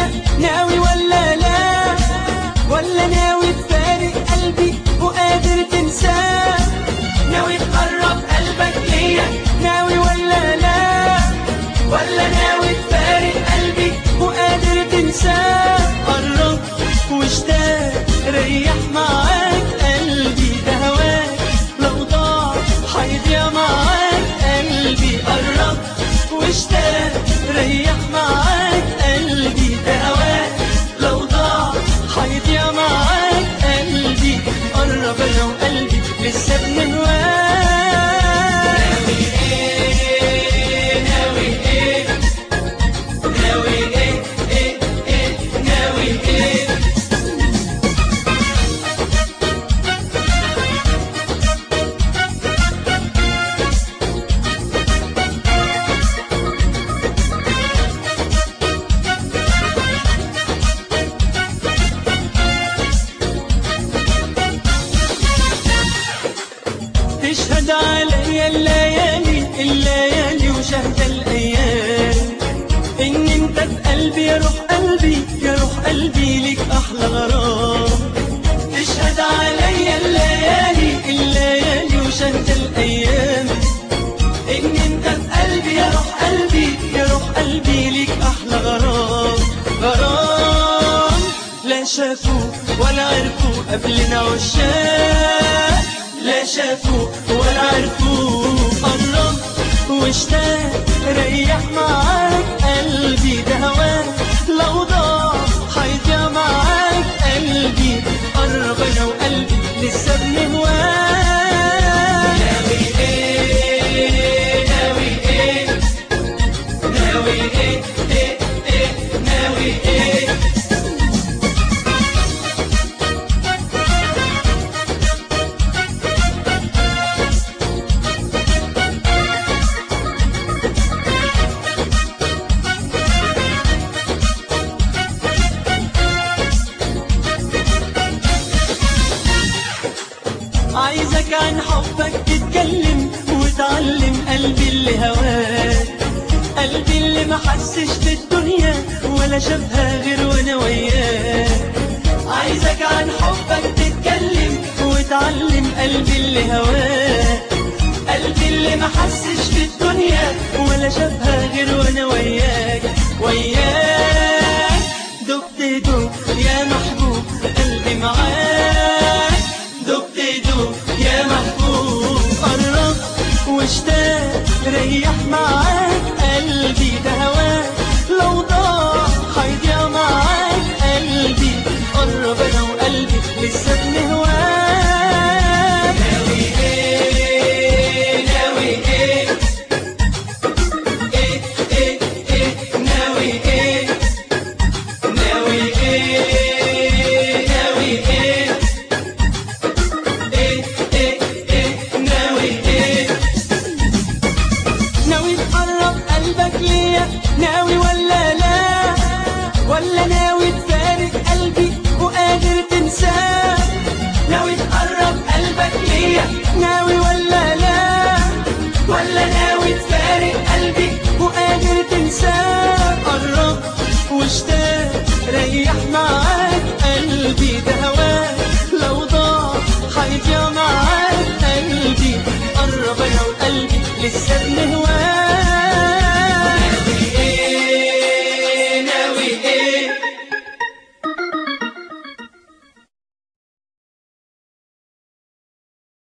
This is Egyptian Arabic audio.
ليا ناوي ولا لا ولا ناوي تفارق قلبي وقادر تنساه ناوي تقرب قلبك ليا ناوي ولا لا ولا ناوي تفارق قلبي وقادر تنساه قرب واشتاق ريح معاك قلبي ده هواك لو ضاع هيضيع معاك قلبي قرب واشتاق ريح معاك قلبي ده هواك لو ضاع هيضيع معاك قلبي قرب انا وقلبي لسه بنهواك ناوي ايه ناوي ايه ناوي ايه ايه ايه ناوي ايه تشهد عليا الليالي الليالي وشهد الايام ان انت في قلبي يا روح قلبي يا روح قلبي ليك احلى غرام تشهد عليا الليالي الليالي وشهد الايام ان انت في قلبي يا روح قلبي يا روح قلبي ليك احلى غرام غرام لا شافوا ولا عرفوا قبلنا عشاق لا شافوا ولا عرفوا قرب واشتاق ريح معاك قلبي ده هواك لو ضاع هيضيع معاك قلبي قرب انا وقلبي لسه بنهواك ناوي ايه ناوي ايه ناوي ايه ايه ايه ناوي ايه عايزك عن حبك تتكلم وتعلم قلبي اللي هواك قلبي اللي ما حسش في الدنيا ولا شافها غير وانا وياك عايزك عن حبك تتكلم وتعلم قلبي اللي هواك قلبي اللي ما حسش في الدنيا ولا شافها غير وانا وياك وياك دبت دب يا محبوب قلبي معاك دبت دب يا محبوب قرب واشتاق ريح معاك قلبي ده هواك لو ضاع هيضيع معاك قلبي قرب انا وقلبي لسه بنهواك ناوي ايه ناوي ايه ايه ايه ايه ناوي ايه ناوي ايه ناوي ايه ايه ايه ايه ناوي ايه ناوي تقرب قلبك ليا ناوي ولا لا ولا